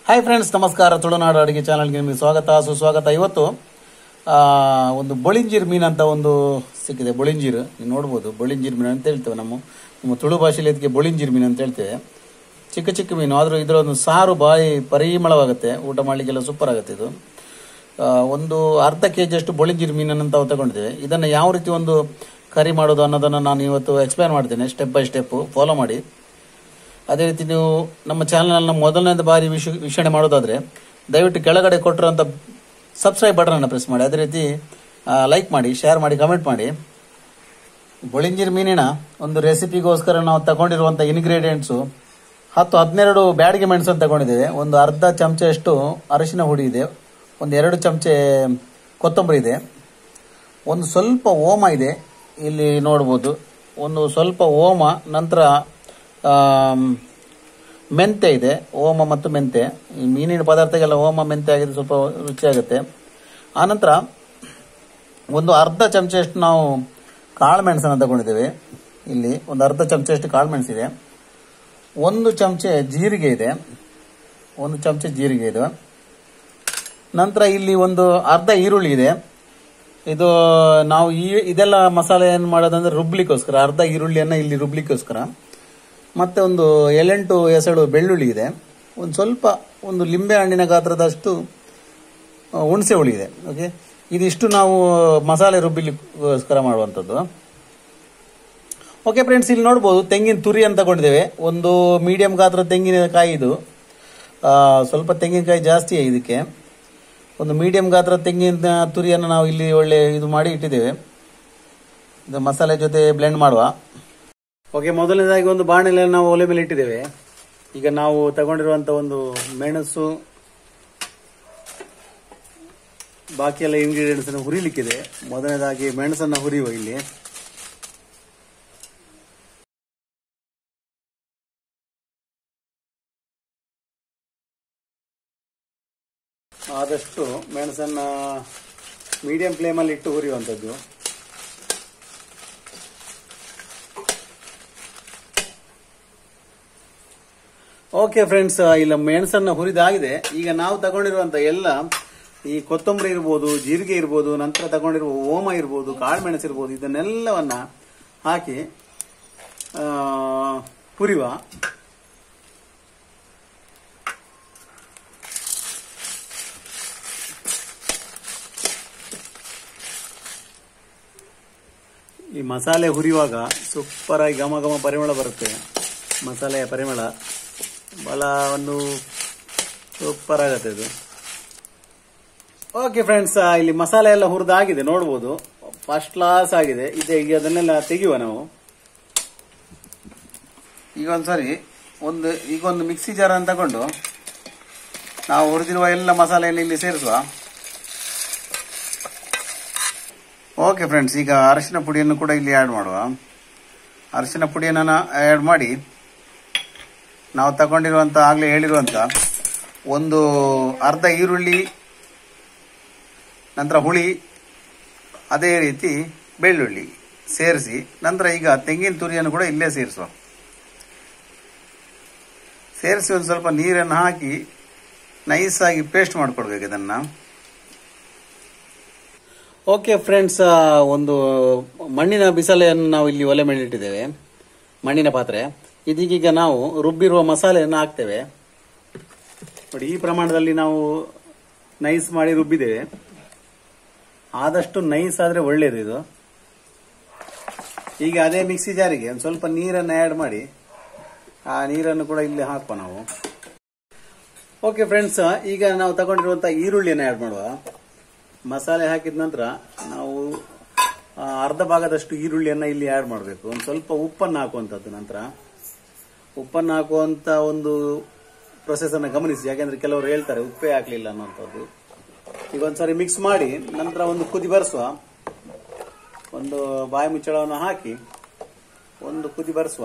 hi friends ನಮಸ್ಕಾರ ತುಳುನಾಡು ಅಡುಗೆ ಚಾನಲ್ಗೆ ನಿಮಗೆ ಸ್ವಾಗತ ಸುಸ್ವಾಗತ ಇವತ್ತು ಆ, ಒಂದು ಬೊಳಿಂಜೀರ್ ಮೀನು ಅಂತ ಒಂದು ಸಿಕ್ಕಿದೆ ಬೊಳಿಂಜೀರ್ ನೀವು ನೋಡ್ಬೋದು ಬೊಳಿಂಜೀರ್ ಮೀನು ಅಂತ ಹೇಳ್ತೇವೆ ನಮ್ಮ ನಮ್ಮ ತುಳು ಭಾಷೆಯಲ್ಲಿ ಇದಕ್ಕೆ ಬೊಳಿಂಜೀರ್ ಮೀನು ಅಂತ ಹೇಳ್ತೇವೆ ಚಿಕ್ಕ ಚಿಕ್ಕ ಮೀನು ಆದರೂ ಇದರ ಒಂದು ಸಾರು ಬಾಯಿ ಪರಿಮಳವಾಗುತ್ತೆ ಊಟ ಮಾಡಲಿಕ್ಕೆಲ್ಲ ಸೂಪರ್ ಆಗುತ್ತೆ ಇದು ಆ, ಒಂದು ಅರ್ಧ ಕೆ ಜಿಯಷ್ಟು ಬೊಳಿಂಜೀರ್ ಮೀನನ್ನು ತಾವು ತಗೊಂಡಿದ್ದೇವೆ ಇದನ್ನು ಯಾವ ರೀತಿ ಒಂದು ಕರಿ ಮಾಡೋದು ಅನ್ನೋದನ್ನು ನಾನು ಇವತ್ತು ಎಕ್ಸ್ಪ್ಲೈನ್ ಮಾಡ್ತೇನೆ ಸ್ಟೆಪ್ ಬೈ ಸ್ಟೆಪ್ ಫಾಲೋ ಮಾಡಿ ಅದೇ ರೀತಿ ನೀವು ನಮ್ಮ ಚಾನಲ್ನ ಮೊದಲನೇ ಬಾರಿ ವಿಷ ವೀಕ್ಷಣೆ ಮಾಡೋದಾದ್ರೆ ದಯವಿಟ್ಟು ಕೆಳಗಡೆ ಕೊಟ್ಟಿರುವಂಥ ಸಬ್ಸ್ಕ್ರೈಬ್ ಬಟನನ್ನು ಪ್ರೆಸ್ ಮಾಡಿ ಅದೇ ರೀತಿ ಲೈಕ್ ಮಾಡಿ ಶೇರ್ ಮಾಡಿ ಕಮೆಂಟ್ ಮಾಡಿ ಬೊಳಿಂಜಿರ್ ಮೀನಿನ ಒಂದು ರೆಸಿಪಿಗೋಸ್ಕರ ನಾವು ತಗೊಂಡಿರುವಂಥ ಇಂಗ್ರೀಡಿಯೆಂಟ್ಸು ಹತ್ತು ಹದಿನೆರಡು ಬ್ಯಾಡಿಗೆ ಮೆಣಸು ಅಂತ ತಗೊಂಡಿದ್ದೇವೆ ಒಂದು ಅರ್ಧ ಚಮಚೆಯಷ್ಟು ಅರಿಶಿನ ಹುಡಿ ಇದೆ ಒಂದು ಎರಡು ಚಮಚೆ ಕೊತ್ತಂಬರಿ ಇದೆ ಒಂದು ಸ್ವಲ್ಪ ಓಮ ಇದೆ ಇಲ್ಲಿ ನೋಡ್ಬೋದು ಒಂದು ಸ್ವಲ್ಪ ಓಮ ನಂತರ ಆಮ್, ಮೆಂತೆ ಇದೆ ಓಮ ಮತ್ತು ಮೆಂತೆ ಈ ಮೀನಿನ ಪದಾರ್ಥಕ್ಕೆಲ್ಲ ಓಮ ಮೆಂತೆ ಆಗಿದ್ರೆ ಸ್ವಲ್ಪ ರುಚಿಯಾಗುತ್ತೆ ಆನಂತರ ಒಂದು ಅರ್ಧ ಚಮಚೆಯಷ್ಟು ನಾವು ಕಾಳು ಮೆಣಸನ್ನು ತಗೊಂಡಿದ್ದೇವೆ ಇಲ್ಲಿ ಒಂದು ಅರ್ಧ ಚಮಚೆಯಷ್ಟು ಕಾಳು ಮೆಣಸಿದೆ ಒಂದು ಚಮಚೆ ಜೀರಿಗೆ ಇದೆ ಒಂದು ಚಮಚೆ ಜೀರಿಗೆ ಇದೆ ನಂತರ ಇಲ್ಲಿ ಒಂದು ಅರ್ಧ ಈರುಳ್ಳಿ ಇದೆ ಇದು ನಾವು ಈ ಇದೆಲ್ಲ ಮಸಾಲೆ ಏನು ಮಾಡೋದಂದ್ರೆ ರುಬ್ಲಿಕ್ಕೋಸ್ಕರ ಅರ್ಧ ಈರುಳ್ಳಿಯನ್ನು ಇಲ್ಲಿ ರುಬ್ಲಿಕ್ಕೋಸ್ಕರ ಮತ್ತೆ ಒಂದು ಏಳೆಂಟು ಎಸಳು ಬೆಳ್ಳುಳ್ಳಿ ಇದೆ ಒಂದು ಸ್ವಲ್ಪ ಒಂದು ಲಿಂಬೆ ಹಣ್ಣಿನ ಗಾತ್ರದಷ್ಟು ಆ, ಹುಣಸೆ ಹುಳಿ ಇದೆ ಓಕೆ ಇದಿಷ್ಟು ನಾವು ಮಸಾಲೆ ರುಬ್ಬಿಲಿಕ್ಕೋಸ್ಕರ ಮಾಡುವಂಥದ್ದು ಓಕೆ ಫ್ರೆಂಡ್ಸ್ ಇಲ್ಲಿ ನೋಡ್ಬೋದು ತೆಂಗಿನ ತುರಿ ಅಂತ ತಗೊಂಡಿದ್ದೇವೆ ಒಂದು ಮೀಡಿಯಂ ಗಾತ್ರ ತೆಂಗಿನಕಾಯಿ ಇದು ಆ, ಸ್ವಲ್ಪ ತೆಂಗಿನಕಾಯಿ ಜಾಸ್ತಿ ಇದಕ್ಕೆ ಒಂದು ಮೀಡಿಯಂ ಗಾತ್ರ ತೆಂಗಿನ ತುರಿಯನ್ನು ನಾವು ಇಲ್ಲಿ ಒಳ್ಳೆ ಇದು ಮಾಡಿ ಇಟ್ಟಿದ್ದೇವೆ ಇದು ಮಸಾಲೆ ಜೊತೆ ಬ್ಲೆಂಡ್ ಮಾಡುವ ಓಕೆ ಮೊದಲನೇದಾಗಿ ಒಂದು ಬಾಣಲೆಯನ್ನು ನಾವು ಒಲೆ ಮೇಲೆ ಇಟ್ಟಿದ್ದೇವೆ ಈಗ ನಾವು ತಗೊಂಡಿರುವಂತ ಒಂದು ಮೆಣಸು ಬಾಕಿ ಎಲ್ಲ ಇಂಗ್ರೀಡಿಯೆಂಟ್ಸ್ ಅನ್ನು ಹುರಿಲಿಕ್ಕಿದೆ ಮೊದಲನೇದಾಗಿ ಮೆಣಸನ್ನ ಹುರಿಯುವ ಇಲ್ಲಿ ಆದಷ್ಟು ಮೆಣಸನ್ನ ಮೀಡಿಯಂ ಫ್ಲೇಮಲ್ಲಿ ಇಟ್ಟು ಹುರಿಯುವಂಥದ್ದು ಓಕೆ ಫ್ರೆಂಡ್ಸ್ ಇಲ್ಲ ಮೆಣಸನ್ನ ಹುರಿದಾಗಿದೆ ಈಗ ನಾವು ತಗೊಂಡಿರುವಂತ ಎಲ್ಲ ಈ ಕೊತ್ತಂಬರಿ ಇರ್ಬೋದು ಜೀರಿಗೆ ಇರ್ಬೋದು ನಂತರ ತಗೊಂಡಿರುವ ಓಮ ಇರ್ಬೋದು ಕಾಳು ಮೆಣಸು ಇರ್ಬೋದು ಇದನ್ನೆಲ್ಲವನ್ನ ಹಾಕಿ ಆ, ಹುರಿವ ಈ ಮಸಾಲೆ ಹುರಿಯುವಾಗ ಸೂಪರ್ ಆಗಿ ಘಮ ಘಮ ಪರಿಮಳ ಬರುತ್ತೆ ಮಸಾಲೆಯ ಪರಿಮಳ ಬಹಳ ಒಂದು ಸೂಪರ್ ಆಗತ್ತೆ ಇದು ಓಕೆ ಫ್ರೆಂಡ್ಸ್ ಇಲ್ಲಿ ಮಸಾಲೆ ಎಲ್ಲ ಹುರಿದಾಗಿದೆ ನೋಡ್ಬೋದು ಫಸ್ಟ್ ಕ್ಲಾಸ್ ಆಗಿದೆ ಇದೆ ಈಗ ಅದನ್ನೆಲ್ಲ ತೆಗೆಯುವ ನಾವು ಈಗ ಒಂದ್ಸರಿ ಒಂದು ಈಗ ಒಂದು ಮಿಕ್ಸಿ ಜಾರ್ ಅಂತ ತಗೊಂಡು ನಾವು ಹುರಿದಿರುವ ಎಲ್ಲ ಮಸಾಲೆಯನ್ನು ಇಲ್ಲಿ ಸೇರಿಸುವ ಓಕೆ ಫ್ರೆಂಡ್ಸ್ ಈಗ ಅರಿಶಿನ ಪುಡಿಯನ್ನು ಕೂಡ ಇಲ್ಲಿ ಆ್ಯಡ್ ಮಾಡುವ ಅರಿಶಿನ ಪುಡಿಯನ್ನು ಆ್ಯಡ್ ಮಾಡಿ ನಾವು ತಗೊಂಡಿರುವಂತ ಆಗ್ಲೇ ಹೇಳಿರುವಂತ ಒಂದು ಅರ್ಧ ಈರುಳ್ಳಿ ನಂತರ ಹುಳಿ ಅದೇ ರೀತಿ ಬೆಳ್ಳುಳ್ಳಿ ಸೇರಿಸಿ ನಂತರ ಈಗ ತೆಂಗಿನ ತುರಿಯನ್ನು ಕೂಡ ಇಲ್ಲೇ ಸೇರಿಸುವ ಸೇರಿಸಿ ಒಂದು ಸ್ವಲ್ಪ ನೀರನ್ನು ಹಾಕಿ ನೈಸ್ ಆಗಿ ಪೇಸ್ಟ್ ಮಾಡಿಕೊಡ್ಬೇಕು ಇದನ್ನ ಓಕೆ ಫ್ರೆಂಡ್ಸ್ ಒಂದು ಮಣ್ಣಿನ ಬಿಸಲೆಯನ್ನು ನಾವು ಇಲ್ಲಿ ಒಲೆ ಮೇಲೆ ಇಟ್ಟಿದ್ದೇವೆ ಮಣ್ಣಿನ ಪಾತ್ರೆ ಇದೀಗೀಗ ನಾವು ರುಬ್ಬಿರುವ ಮಸಾಲೆಯನ್ನು ಹಾಕ್ತೇವೆ ನೋಡಿ ಈ ಪ್ರಮಾಣದಲ್ಲಿ ನಾವು ನೈಸ್ ಮಾಡಿ ರುಬ್ಬಿದ್ದೇವೆ ಆದಷ್ಟು ನೈಸ್ ಆದ್ರೆ ಒಳ್ಳೇದು ಇದು ಈಗ ಅದೇ ಮಿಕ್ಸಿ ಜಾರಿಗೆ ಒಂದು ಸ್ವಲ್ಪ ನೀರನ್ನು ಆ್ಯಡ್ ಮಾಡಿ ಆ ನೀರನ್ನು ಕೂಡ ಇಲ್ಲಿ ಹಾಕುವ ನಾವು ಓಕೆ ಫ್ರೆಂಡ್ಸ್ ಈಗ ನಾವು ತಗೊಂಡಿರುವಂತ ಈರುಳ್ಳಿಯನ್ನು ಆ್ಯಡ್ ಮಾಡುವ ಮಸಾಲೆ ಹಾಕಿದ ನಂತರ ನಾವು ಆ, ಅರ್ಧ ಭಾಗದಷ್ಟು ಈರುಳ್ಳಿಯನ್ನ ಇಲ್ಲಿ ಆ್ಯಡ್ ಮಾಡಬೇಕು ಒಂದು ಸ್ವಲ್ಪ ಉಪ್ಪನ್ನು ಹಾಕುವಂಥದ್ದು ನಂತರ ಉಪ್ಪನ್ನು ಹಾಕುವಂತ ಒಂದು ಪ್ರೊಸೆಸ್ ಅನ್ನು ಗಮನಿಸಿ ಯಾಕೆಂದ್ರೆ ಕೆಲವರು ಹೇಳ್ತಾರೆ ಉಪ್ಪೇ ಹಾಕ್ಲಿಲ್ಲ ಅನ್ನುವಂಥದ್ದು ಈಗ ಒಂದ್ಸರಿ ಮಿಕ್ಸ್ ಮಾಡಿ ನಂತರ ಒಂದು ಕುದಿ ಬರೆಸುವ ಒಂದು ಬಾಯಿ ಮುಚ್ಚಳವನ್ನು ಹಾಕಿ ಒಂದು ಕುದಿ ಬರೆಸುವ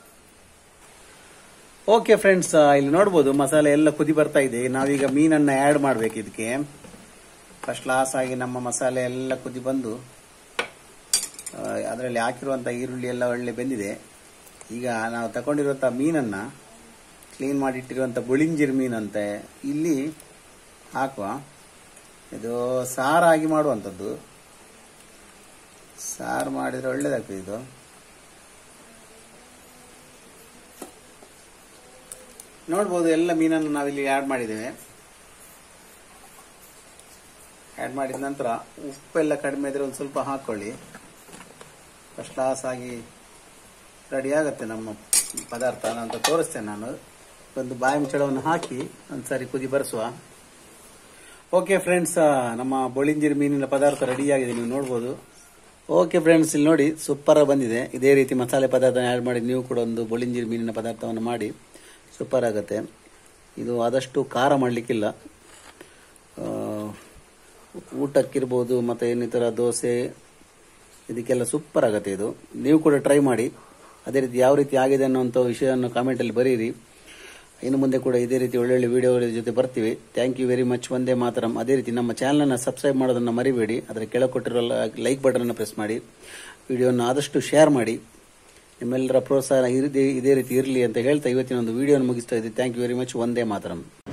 ಓಕೆ ಫ್ರೆಂಡ್ಸ್ ಇಲ್ಲಿ ನೋಡ್ಬೋದು ಮಸಾಲೆ ಎಲ್ಲ ಕುದಿ ಬರ್ತಾ ಇದೆ ನಾವೀಗ ಮೀನನ್ನ ಆ್ಯಡ್ ಮಾಡ್ಬೇಕು ಇದಕ್ಕೆ ಫಸ್ಟ್ ಕ್ಲಾಸ್ ಆಗಿ ನಮ್ಮ ಮಸಾಲೆ ಎಲ್ಲ ಕುದಿ ಬಂದು ಅದರಲ್ಲಿ ಹಾಕಿರುವಂಥ ಈರುಳ್ಳಿ ಎಲ್ಲ ಒಳ್ಳೆ ಬೆಂದಿದೆ ಈಗ ನಾವು ತಗೊಂಡಿರುವಂಥ ಮೀನನ್ನು ಕ್ಲೀನ್ ಮಾಡಿ ಇಟ್ಟಿರುವಂಥ ಬುಳಿಂಜಿರ್ ಮೀನಂತೆ ಇಲ್ಲಿ ಹಾಕುವ ಇದು ಸಾರಾಗಿ ಮಾಡುವಂಥದ್ದು ಸಾರು ಮಾಡಿದರೆ ಒಳ್ಳೇದಾಗ್ತದೆ ಇದು ನೋಡ್ಬೋದು ಎಲ್ಲ ಮೀನನ್ನು ನಾವಿಲ್ಲಿ ಆ್ಯಡ್ ಮಾಡಿದ್ದೇವೆ ಆ್ಯಡ್ ಮಾಡಿದ ನಂತರ ಉಪ್ಪೆಲ್ಲ ಕಡಿಮೆ ಇದ್ರೆ ಒಂದು ಸ್ವಲ್ಪ ಹಾಕ್ಕೊಳ್ಳಿ ಫಸ್ಟ್ ಕ್ಲಾಸ್ ಆಗಿ ರೆಡಿ ಆಗುತ್ತೆ ನಮ್ಮ ಪದಾರ್ಥ ಅಂತ ತೋರಿಸ್ತೇನೆ ನಾನು ಒಂದು ಬಾಯಿ ಮುಚ್ಚಳವನ್ನು ಹಾಕಿ ಒಂದ್ಸಾರಿ ಕುದಿ ಬರೆಸುವ ಓಕೆ ಫ್ರೆಂಡ್ಸ್ ನಮ್ಮ ಬೊಳಿಂಜಿರ್ ಮೀನಿನ ಪದಾರ್ಥ ರೆಡಿಯಾಗಿದೆ ನೀವು ನೋಡ್ಬೋದು ಓಕೆ ಫ್ರೆಂಡ್ಸ್ ಇಲ್ಲಿ ನೋಡಿ ಸೂಪರ್ ಬಂದಿದೆ ಇದೇ ರೀತಿ ಮಸಾಲೆ ಪದಾರ್ಥ ಆ್ಯಡ್ ಮಾಡಿ ನೀವು ಕೂಡ ಒಂದು ಬೊಳಿಂಜಿರ್ ಮೀನಿನ ಪದಾರ್ಥವನ್ನು ಮಾಡಿ ಸೂಪರ್ ಆಗುತ್ತೆ ಇದು ಆದಷ್ಟು ಖಾರ ಮಾಡಲಿಕ್ಕಿಲ್ಲ ಊಟಕ್ಕಿರ್ಬೋದು ಮತ್ತು ಇನ್ನಿತರ ದೋಸೆ ಇದಕ್ಕೆಲ್ಲ ಸೂಪರ್ ಆಗುತ್ತೆ ಇದು ನೀವು ಕೂಡ ಟ್ರೈ ಮಾಡಿ ಅದೇ ರೀತಿ ಯಾವ ರೀತಿ ಆಗಿದೆ ಅನ್ನೋಂಥ ವಿಷಯವನ್ನು ಕಾಮೆಂಟಲ್ಲಿ ಬರೀರಿ ಇನ್ನು ಮುಂದೆ ಕೂಡ ಇದೇ ರೀತಿ ಒಳ್ಳೊಳ್ಳೆ ವಿಡಿಯೋಗಳ ಜೊತೆ ಬರ್ತೀವಿ ಥ್ಯಾಂಕ್ ಯು ವೆರಿ ಮಚ್ ಒಂದೇ ಮಾತರಂ ಅದೇ ರೀತಿ ನಮ್ಮ ಚಾನಲನ್ನು ಸಬ್ಸ್ಕ್ರೈಬ್ ಮಾಡೋದನ್ನು ಮರಿಬೇಡಿ ಅದರ ಕೆಳಗೆ ಕೊಟ್ಟಿರೋ ಲೈಕ್ ಬಟನನ್ನು ಪ್ರೆಸ್ ಮಾಡಿ ವಿಡಿಯೋನ ಆದಷ್ಟು ಶೇರ್ ಮಾಡಿ ನಿಮ್ಮೆಲ್ಲರ ಪ್ರೋತ್ಸಾಹ ಇದೇ ಇದೇ ರೀತಿ ಇರಲಿ ಅಂತ ಹೇಳ್ತಾ ಇವತ್ತಿನ ಒಂದು ವಿಡಿಯೋನ ಮುಗಿಸ್ತಾ ಇದ್ದೀವಿ ಥ್ಯಾಂಕ್ ಯು ವೆರಿ ಮಚ್ ಒಂದೇ ಮಾತರಂ